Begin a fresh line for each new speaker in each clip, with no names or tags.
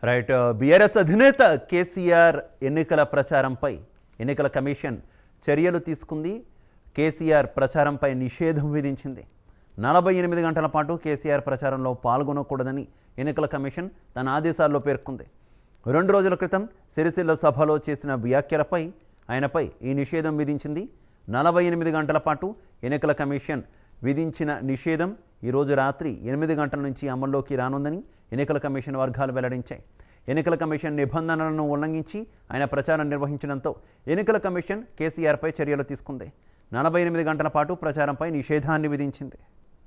Right BRS అధినేత కేసీఆర్ ఎన్నికల ప్రచారంపై ఎన్నికల కమిషన్ చర్యలు తీసుకుంది కేసీఆర్ ప్రచారంపై నిషేధం విధించింది నలభై ఎనిమిది గంటల పాటు కేసీఆర్ ప్రచారంలో పాల్గొనకూడదని ఎన్నికల కమిషన్ తన ఆదేశాల్లో పేర్కొంది రెండు రోజుల క్రితం సిరిసిల్ల సభలో చేసిన వ్యాఖ్యలపై ఆయనపై ఈ నిషేధం విధించింది నలభై ఎనిమిది గంటల పాటు ఎన్నికల కమిషన్ విధించిన నిషేధం ఈరోజు రాత్రి ఎనిమిది గంటల నుంచి అమల్లోకి రానుందని ఎన్నికల కమిషన్ వర్గాలు వెల్లడించాయి ఎన్నికల కమిషన్ నిబంధనలను ఉల్లంఘించి ఆయన ప్రచారం నిర్వహించడంతో ఎన్నికల కమిషన్ కేసీఆర్పై చర్యలు తీసుకుంది నలభై ఎనిమిది గంటల పాటు ప్రచారంపై నిషేధాన్ని విధించింది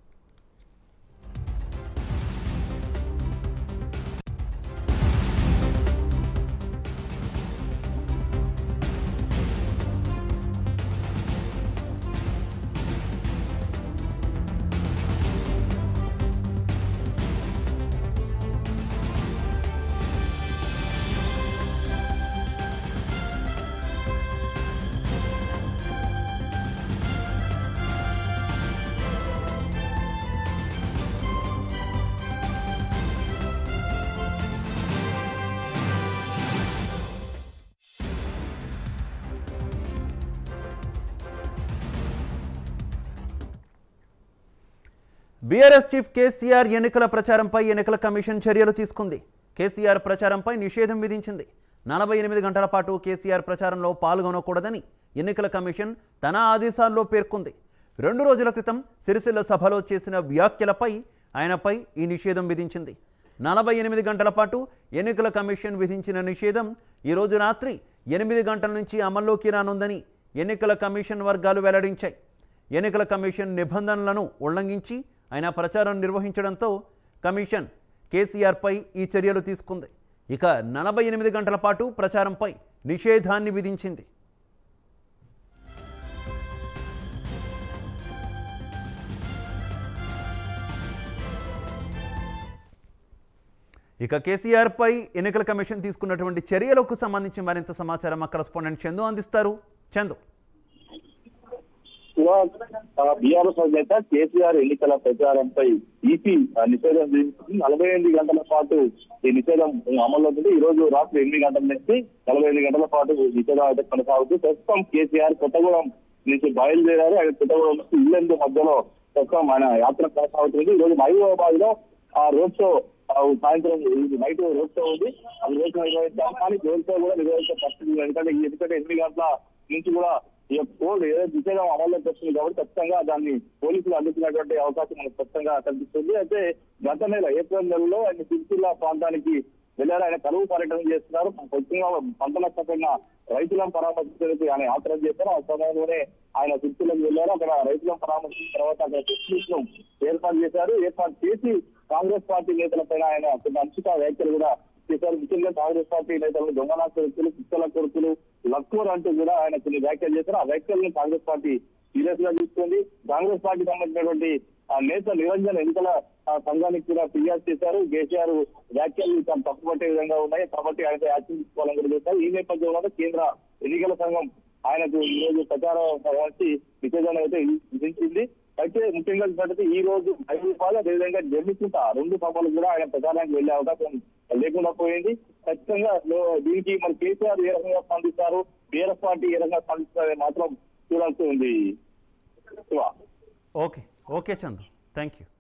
బీఆర్ఎస్ చీఫ్ కేసీఆర్ ఎన్నికల ప్రచారంపై ఎన్నికల కమిషన్ చర్యలు తీసుకుంది కేసీఆర్ ప్రచారంపై నిషేధం విధించింది నలభై ఎనిమిది గంటల పాటు కేసీఆర్ ప్రచారంలో పాల్గొనకూడదని ఎన్నికల కమిషన్ తన ఆదేశాల్లో పేర్కొంది రెండు రోజుల క్రితం సిరిసిల్ల సభలో చేసిన వ్యాఖ్యలపై ఆయనపై ఈ నిషేధం విధించింది నలభై ఎనిమిది గంటల పాటు ఎన్నికల కమిషన్ విధించిన నిషేధం ఈరోజు రాత్రి ఎనిమిది గంటల నుంచి అమల్లోకి రానుందని ఎన్నికల కమిషన్ వర్గాలు వెల్లడించాయి ఎన్నికల కమిషన్ నిబంధనలను ఉల్లంఘించి ఆయన ప్రచారం నిర్వహించడంతో కమిషన్ కేసీఆర్పై ఈ చర్యలు తీసుకుంది ఇక నలభై ఎనిమిది గంటల పాటు ప్రచారంపై నిషేధాన్ని విధించింది ఇక కేసీఆర్పై ఎన్నికల కమిషన్ తీసుకున్నటువంటి చర్యలకు సంబంధించి మరింత సమాచారం మా కరస్పాండెంట్ చందు అందిస్తారు చందు
బీఆర్ఎస్ అధినేత కేసీఆర్ ఎన్నికల ప్రచారంపై ఈసీ నిషేధం విధించింది నలభై ఎనిమిది గంటల పాటు ఈ నిషేధం అమల్లో ఉంది ఈ రోజు రాత్రి ఎనిమిది గంటల నుంచి నలభై ఎనిమిది గంటల పాటు ఈ నిషేధం అయితే కొనసాగుతుంది ప్రస్తుతం కేసీఆర్ కొత్తగూడెం నుంచి బయలుదేరారు ఆయన కొత్తగూడెం నుంచి ఇల్లెందు మధ్యలో ప్రస్తుతం ఆయన యాత్ర కొనసాగుతుంది ఈ రోజు మహబూబాబాద్ లో ఆ రోడ్ షో ఆ సాయంత్రం ఇది నైట్ రోడ్ షో ఉంది అది రోడ్ షో నిర్వహించాం కానీ రోడ్ షో కూడా నిర్వహించే పరిస్థితి లేదు. ఎందుకంటే ఈ ఎందుకంటే ఎనిమిది గంటల నుంచి కూడా ఈ యొక్క కోడ్ ఏదో నిషేధం అమల్లోకి వస్తుంది కాబట్టి ఖచ్చితంగా దాన్ని పోలీసులు అందించినటువంటి అవకాశం మనకు ఖచ్చితంగా కనిపిస్తుంది అయితే గత నెల ఏప్రిల్ నెలలో ఆయన సిరిసిల్ల ప్రాంతానికి వెళ్ళారు ఆయన కరువు పర్యటన చేస్తున్నారు కొద్దిగా పంట నష్టపోయిన రైతులను పరామర్శించడానికి ఆయన యాత్ర చేశారు ఆ సమయంలోనే ఆయన సిరిసిల్లకు వెళ్ళారు అక్కడ రైతులను పరామర్శించిన తర్వాత అక్కడ ప్రెస్ ను ఏర్పాటు చేశారు ఏర్పాటు చేసి కాంగ్రెస్ పార్టీ నేతలపైన ఆయన కొన్ని అంశిత వ్యాఖ్యలు కూడా చేశారు ముఖ్యంగా కాంగ్రెస్ పార్టీ నేతలు దొంగనా కొడుకులు కుక్కల కొడుకులు లక్కూర్ అంటూ కూడా ఆయన కొన్ని వ్యాఖ్యలు చేశారు ఆ వ్యాఖ్యలను కాంగ్రెస్ పార్టీ సీరియస్ గా తీసుకుంది కాంగ్రెస్ పార్టీ సంబంధించినటువంటి ఆ నేత నిరంజన్ ఎన్నికల ఆ సంఘానికి కూడా ఫిర్యాదు చేశారు కేసీఆర్ వ్యాఖ్యలు తాను తప్పుపట్టే విధంగా ఉన్నాయి కాబట్టి ఆయన యాక్షన్ తీసుకోవాలని కూడా చేశారు ఈ నేపథ్యంలో కేంద్ర ఎన్నికల సంఘం ఆయనకు ఈ రోజు ప్రచారం వచ్చి నిషేధాన్ని అయితే విధించింది అయితే ముఖ్యంగా చూసినట్టయితే ఈ రోజు హైదరాబాద్ అదేవిధంగా జమ్మికుంట రెండు సభలు కూడా ఆయన ప్రచారానికి వెళ్లే అవకాశం లేకుండా పోయింది ఖచ్చితంగా లో- దీనికి మరి కేసీఆర్ ఏ రకంగా స్పందిస్తారు బీఆర్ఎస్ పార్టీ ఏ రకంగా స్పందిస్తారని మాత్రం చూడాల్సి ఉంది Shiva.
Okay okay Chandu thank you